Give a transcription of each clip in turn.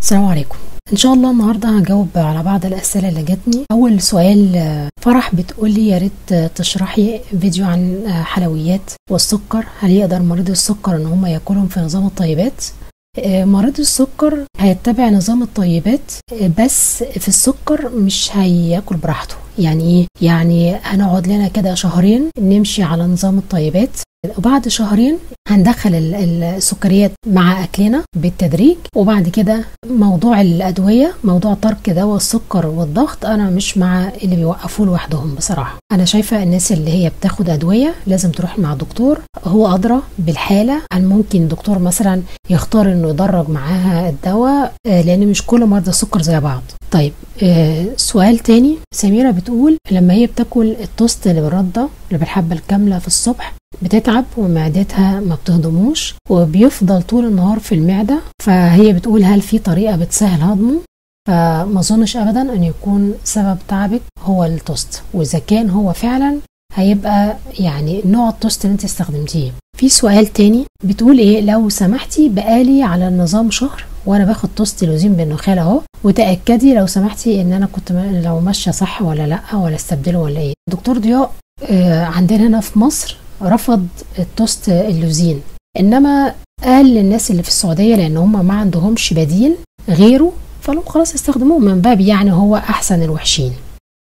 السلام عليكم ان شاء الله النهارده هجاوب على بعض الاسئله اللي جاتني اول سؤال آه، فرح بتقولي يا ريت آه، تشرحي فيديو عن آه، حلويات والسكر هل يقدر مريض السكر ان هم ياكلهم في نظام الطيبات آه، مريض السكر هيتبع نظام الطيبات آه، بس في السكر مش هياكل براحته يعني ايه يعني هنقعد لنا كده شهرين نمشي على نظام الطيبات وبعد شهرين هندخل ال- ال- السكريات مع اكلنا بالتدريج وبعد كده موضوع الادويه موضوع ترك دواء السكر والضغط انا مش مع اللي بيوقفوه لوحدهم بصراحه انا شايفه الناس اللي هي بتاخد ادويه لازم تروح مع دكتور هو ادرى بالحاله هل ممكن دكتور مثلا يختار انه يدرج معاها الدواء آه، لان مش كل مرضى السكر زي بعض طيب آه، سؤال تاني سميرة بتقول لما هي بتاكل التوست اللي بالردة اللي بالحبة الكاملة في الصبح بتتعب ومعدتها ما بتهضموش وبيفضل طول النهار في المعدة فهي بتقول هل في طريقة بتسهل هضمه فما اظنش ابدا ان يكون سبب تعبك هو التوست واذا كان هو فعلا هيبقى يعني نوع التوست اللي انت استخدمتيه في سؤال تاني بتقول ايه لو سمحتي بقالي على النظام شهر وانا باخد توست لوزين بالنخاله اهو وتاكدي لو سمحتي ان انا كنت م- لو ماشيه صح ولا لا ولا استبدله ولا ايه دكتور ضياء آه، عندنا هنا في مصر رفض التوست اللوزين انما قال للناس اللي في السعوديه لان هم ما عندهمش بديل غيره فلو خلاص استخدموه من باب يعني هو احسن الوحشين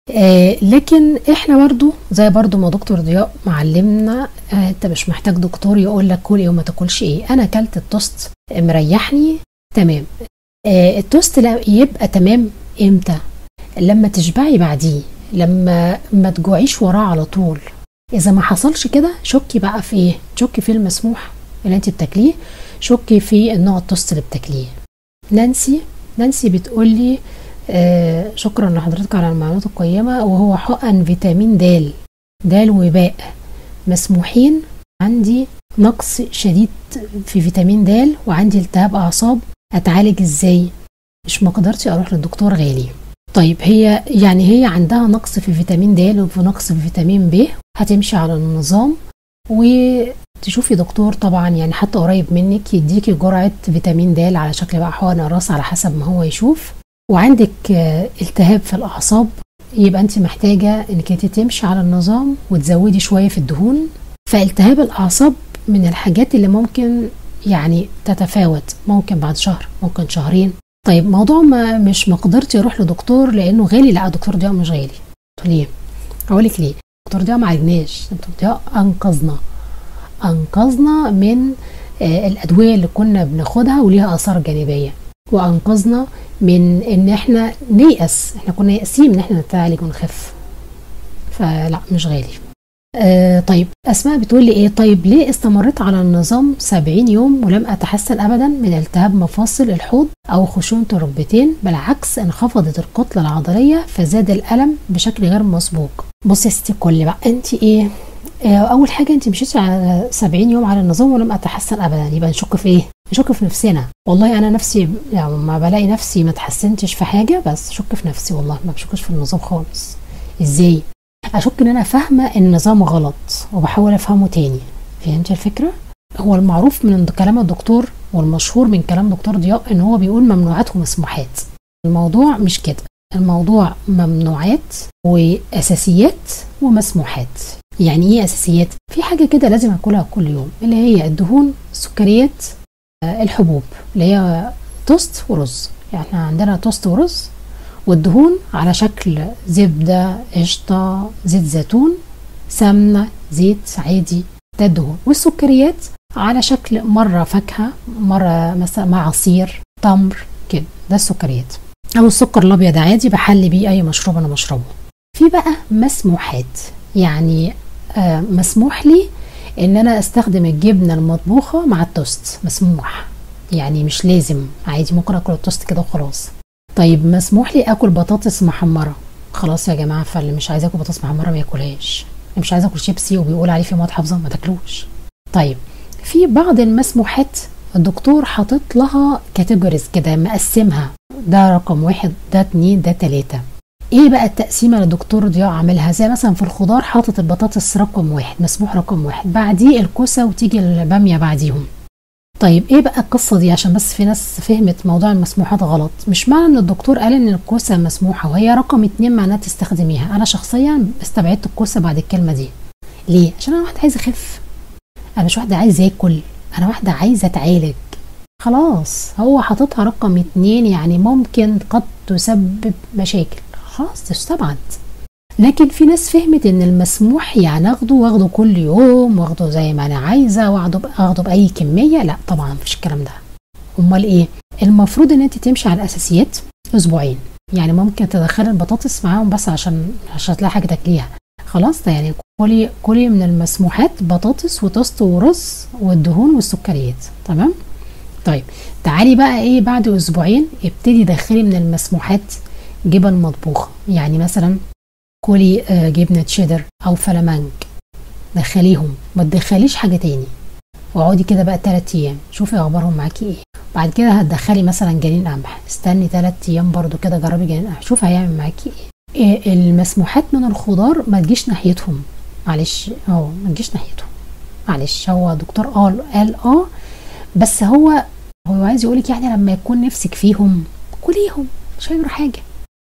آه لكن احنا برضو زي برضو ما دكتور ضياء معلمنا آه انت مش محتاج دكتور يقول لك كل ايه وما تاكلش ايه انا اكلت التوست مريحني تمام آه التوست لا يبقى تمام امتى لما تشبعي بعديه لما ما تجوعيش وراه على طول اذا ما حصلش كده شكي بقى في ايه شكي في المسموح اللي انت بتاكليه شكي في النوع التوست اللي بتاكليه نانسي نانسي بتقول لي آه شكرا لحضرتك على المعلومات القيمة وهو حقن فيتامين د د وباء مسموحين عندي نقص شديد في فيتامين د وعندي التهاب أعصاب أتعالج إزاي مش مقدرتي أروح للدكتور غالي طيب هي يعني هي عندها نقص في فيتامين د وفي نقص في فيتامين ب هتمشي على النظام وتشوفي دكتور طبعا يعني حتى قريب منك يديكي جرعة فيتامين د على شكل بقى حقن راس على حسب ما هو يشوف وعندك آه، التهاب في الأعصاب يبقى أنت محتاجة إنك انت تمشي على النظام وتزودي شوية في الدهون فالتهاب الأعصاب من الحاجات اللي ممكن يعني تتفاوت ممكن بعد شهر ممكن شهرين طيب موضوع ما مش مقدرتي اروح لدكتور لانه غالي لا دكتور ضياء مش غالي قلت ليه اقول لك ليه دكتور ضياء ما عالجناش دكتور ضياء انقذنا انقذنا من آه، الادويه اللي كنا بناخدها وليها اثار جانبيه وانقذنا من ان احنا نيأس احنا كنا يأسين ان احنا نتعالج ونخف فلا مش غالي آه طيب اسماء بتقول لي ايه طيب ليه استمريت على النظام 70 يوم ولم اتحسن ابدا من التهاب مفاصل الحوض او خشونه الركبتين بالعكس انخفضت الكتله العضليه فزاد الالم بشكل غير مسبوق بصي يا ستي كل بقى انت ايه آه، اول حاجه انت مشيتي على 70 يوم على النظام ولم اتحسن ابدا يبقى نشك في ايه نشك في نفسنا والله انا نفسي يعني ما بلاقي نفسي ما اتحسنتش في حاجه بس شك في نفسي والله ما بشكش في النظام خالص ازاي اشك ان انا فاهمه النظام غلط وبحاول افهمه تاني فهمت الفكره هو المعروف من كلام الدكتور والمشهور من كلام دكتور ضياء ان هو بيقول ممنوعات ومسموحات الموضوع مش كده الموضوع ممنوعات واساسيات ومسموحات يعني ايه اساسيات في حاجه كده لازم اكلها كل يوم اللي هي الدهون السكريات آه، الحبوب اللي هي توست ورز يعني احنا عندنا توست ورز والدهون على شكل زبدة قشطة زيت زيتون سمنة زيت عادي ده الدهون والسكريات على شكل مرة فاكهة مرة مثلا مع عصير تمر كده ده السكريات أو السكر الأبيض عادي بحل بيه أي مشروب أنا بشربه في بقى مسموحات يعني آه مسموح لي ان انا استخدم الجبنه المطبوخه مع التوست مسموح يعني مش لازم عادي ممكن اكل التوست كده وخلاص طيب مسموح لي اكل بطاطس محمره خلاص يا جماعه فاللي مش عايز ياكل بطاطس محمره ما ياكلهاش اللي مش عايز اكل شيبسي وبيقول عليه في مواد حافظه ما تاكلوش طيب في بعض المسموحات الدكتور حاطط لها كاتيجوريز كده مقسمها ده رقم واحد ده اتنين ده تلاته ايه بقى التقسيمه اللي الدكتور ضياء عاملها زي مثلا في الخضار حاطط البطاطس رقم واحد مسموح رقم واحد بعديه الكوسه وتيجي الباميه بعديهم طيب ايه بقى القصه دي عشان بس في ناس فهمت موضوع المسموحات غلط مش معنى ان الدكتور قال ان الكوسه مسموحه وهي رقم اتنين معناها تستخدميها انا شخصيا استبعدت الكوسه بعد الكلمه دي ليه عشان انا واحده عايزه اخف انا مش واحده عايزه اكل انا واحده عايزه اتعالج خلاص هو حاططها رقم اتنين يعني ممكن قد تسبب مشاكل خلاص تستبعد لكن في ناس فهمت ان المسموح يعني اخده واخده كل يوم واخده زي ما انا عايزه واخده اخده باي كميه لا طبعا مفيش الكلام ده امال ايه المفروض ان انت تمشي على الاساسيات اسبوعين يعني ممكن تدخلي البطاطس معاهم بس عشان عشان تلاقي حاجه تاكليها خلاص ده يعني كلي كلي من المسموحات بطاطس وتوست ورز والدهون والسكريات تمام طيب تعالي بقى ايه بعد اسبوعين ابتدي دخلي من المسموحات جبن مطبوخه يعني مثلا كلي آه جبنه تشيدر او فلامنك دخليهم ما تدخليش حاجه تاني واقعدي كده بقى 3 ايام شوفي اخبارهم معاكي ايه بعد كده هتدخلي مثلا جنين قمح استني 3 ايام برضو كده جربي جنين قمح شوفي هيعمل معاكي ايه, إيه المسموحات من الخضار ما تجيش ناحيتهم معلش اه ما تجيش ناحيتهم معلش هو دكتور قال قال اه بس هو هو عايز يقولك يعني لما يكون نفسك فيهم كليهم مش هيجرى حاجه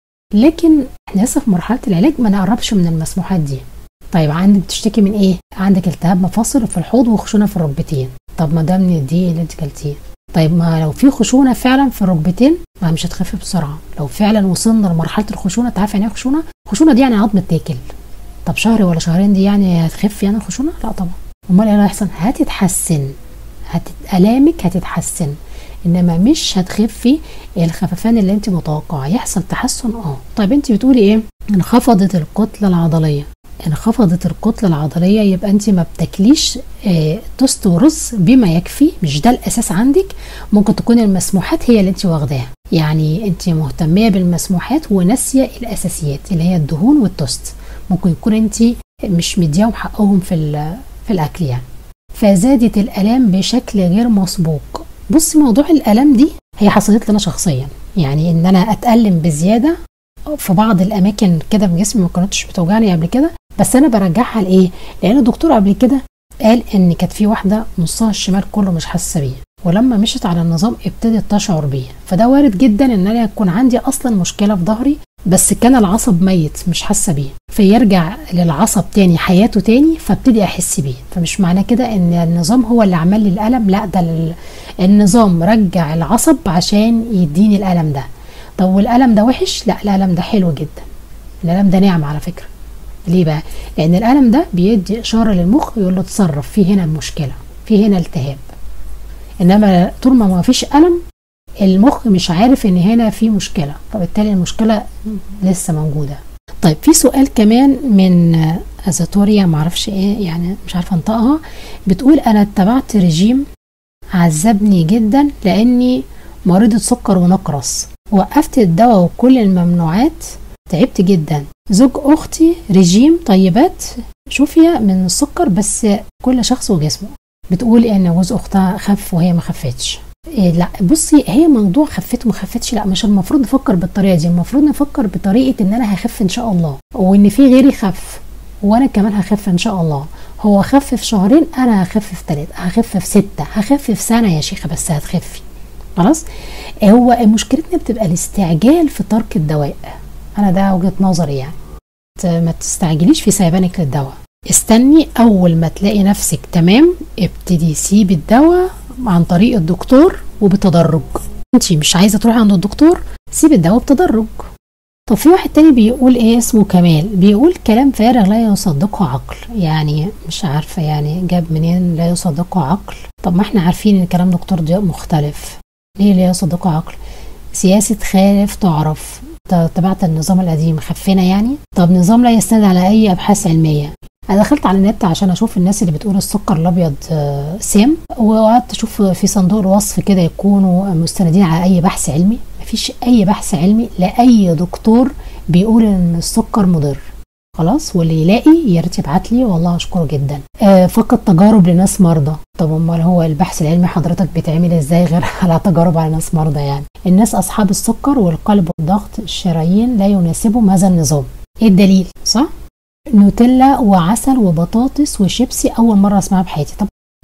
لكن احنا لسه في مرحله العلاج ما نقربش من المسموحات دي طيب عندك بتشتكي من ايه عندك التهاب مفاصل في الحوض وخشونه في الركبتين طب ما ده من الدي اللي انت كلتيه طيب ما لو في خشونه فعلا في الركبتين ما مش هتخف بسرعه لو فعلا وصلنا لمرحله الخشونه تعرف يعني ايه خشونه خشونه دي يعني عظم تاكل طب شهر ولا شهرين دي يعني هتخف يعني الخشونه لا طبعا امال ايه اللي هيحصل هتتحسن هتت... الامك هتتحسن انما مش هتخفي الخففان اللي انت متوقعه يحصل تحسن اه طيب انت بتقولي ايه انخفضت الكتله العضليه انخفضت الكتله العضليه يبقى انت ما بتاكليش اه توست ورز بما يكفي مش ده الاساس عندك ممكن تكون المسموحات هي اللي انت واخداها يعني انت مهتميه بالمسموحات وناسيه الاساسيات اللي هي الدهون والتوست ممكن يكون انت مش مدياهم حقهم في في الاكل يعني فزادت الالام بشكل غير مسبوق بصي موضوع الالام دي هي حصلت لنا شخصيا يعني ان انا اتالم بزياده في بعض الاماكن كده في جسمي ما كانتش بتوجعني قبل كده بس انا برجعها لايه لان الدكتور قبل كده قال ان كانت في واحده نصها الشمال كله مش حاسه بيه ولما مشيت على النظام ابتدت تشعر بيه فده وارد جدا ان انا يكون عندي اصلا مشكله في ظهري بس كان العصب ميت مش حاسه بيه فيرجع للعصب تاني حياته تاني فابتدي احس بيه فمش معنى كده ان النظام هو اللي عمل لي الالم لا ده النظام رجع العصب عشان يديني الالم ده طب والالم ده وحش لا الالم ده حلو جدا الالم ده نعمه على فكره ليه بقى لان الالم ده بيدي اشاره للمخ يقول له اتصرف في هنا مشكله في هنا التهاب انما طول ما ما فيش الم المخ مش عارف ان هنا في مشكله فبالتالي المشكله لسه موجوده طيب في سؤال كمان من ازاتوريا معرفش ايه يعني مش عارفه انطقها بتقول انا اتبعت رجيم عذبني جدا لاني مريضة سكر ونقرس وقفت الدواء وكل الممنوعات تعبت جدا زوج اختي رجيم طيبات شوفيا من السكر بس كل شخص وجسمه بتقول ان جوز اختها خف وهي ما خفتش إيه لا بصي هي موضوع خفت وما خفتش لا مش المفروض نفكر بالطريقه دي المفروض نفكر بطريقه ان انا هخف ان شاء الله وان في غيري خف وانا كمان هخف ان شاء الله هو خف في شهرين انا هخف في ثلاثه هخف في سته هخف في سنه يا شيخه بس هتخفي خلاص هو مشكلتنا بتبقى الاستعجال في ترك الدواء انا ده وجهه نظري يعني ما تستعجليش في سيبانك للدواء استني اول ما تلاقي نفسك تمام ابتدي سيبي الدواء عن طريق الدكتور وبتدرج انت مش عايزه تروحي عند الدكتور سيبي الدواء بتدرج طب في واحد تاني بيقول ايه اسمه كمال بيقول كلام فارغ لا يصدقه عقل يعني مش عارفه يعني جاب منين لا يصدقه عقل طب ما احنا عارفين ان كلام دكتور ضياء مختلف ليه لا يصدقه عقل سياسه خالف تعرف تبعت النظام القديم خفنا يعني طب نظام لا يستند على اي ابحاث علميه انا دخلت على النت عشان اشوف الناس اللي بتقول السكر الابيض سام وقعدت اشوف في صندوق الوصف كده يكونوا مستندين على اي بحث علمي مفيش اي بحث علمي لاي دكتور بيقول ان السكر مضر خلاص واللي يلاقي يا ريت يبعت لي والله اشكره جدا آه فقط تجارب لناس مرضى طب امال هو البحث العلمي حضرتك بيتعمل ازاي غير على تجارب على ناس مرضى يعني الناس اصحاب السكر والقلب والضغط الشرايين لا يناسبهم هذا النظام ايه الدليل صح نوتيلا وعسل وبطاطس وشيبسي اول مره اسمعها بحياتي طب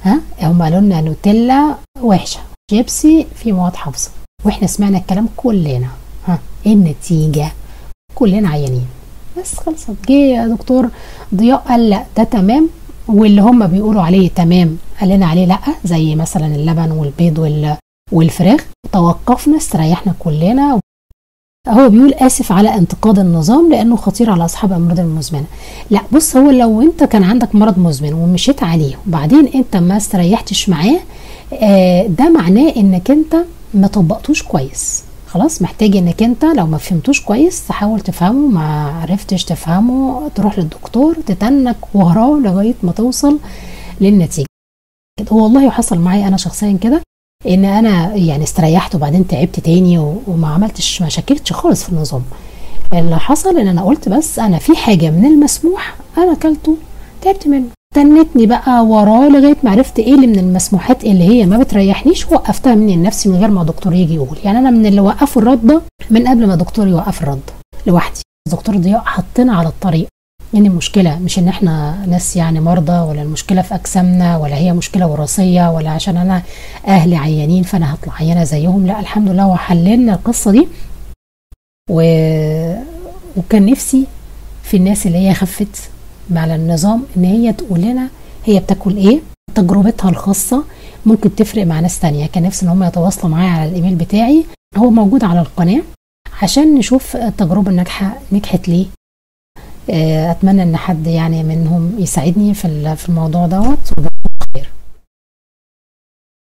ها هم قالوا لنا نوتيلا وحشه شيبسي في مواد حافظه واحنا سمعنا الكلام كلنا ها ايه النتيجه كلنا عيانين بس خلصت جه دكتور ضياء قال لا ده تمام واللي هم بيقولوا عليه تمام قال لنا عليه لا زي مثلا اللبن والبيض وال والفراخ توقفنا استريحنا كلنا هو بيقول اسف على انتقاد النظام لانه خطير على اصحاب الامراض المزمنه لا بص هو لو انت كان عندك مرض مزمن ومشيت عليه وبعدين انت ما استريحتش معاه آه ده معناه انك انت ما طبقتوش كويس خلاص محتاج انك انت لو ما فهمتوش كويس تحاول تفهمه ما عرفتش تفهمه تروح للدكتور تتنك وراه لغايه ما توصل للنتيجه هو والله حصل معايا انا شخصيا كده ان انا يعني استريحت وبعدين تعبت تاني وما عملتش ما شكلتش خالص في النظام اللي حصل ان انا قلت بس انا في حاجه من المسموح انا اكلته تعبت منه تنتني بقى وراه لغايه ما عرفت ايه اللي من المسموحات اللي هي ما بتريحنيش وقفتها مني لنفسي من غير ما دكتور يجي يقول يعني انا من اللي وقفوا الرده من قبل ما دكتور يوقف الرد لوحدي دكتور ضياء حطنا على الطريق يعني المشكلة مش ان احنا ناس يعني مرضى ولا المشكلة في اجسامنا ولا هي مشكلة وراثية ولا عشان انا اهلي عيانين فانا هطلع عيانة زيهم لا الحمد لله هو حللنا القصة دي و... وكان نفسي في الناس اللي هي خفت على النظام ان هي تقول لنا هي بتاكل ايه تجربتها الخاصة ممكن تفرق مع ناس تانية كان نفسي ان هم يتواصلوا معايا على الايميل بتاعي هو موجود على القناة عشان نشوف التجربة الناجحة نجحت ليه اتمنى ان حد يعني منهم يساعدني في في الموضوع دوت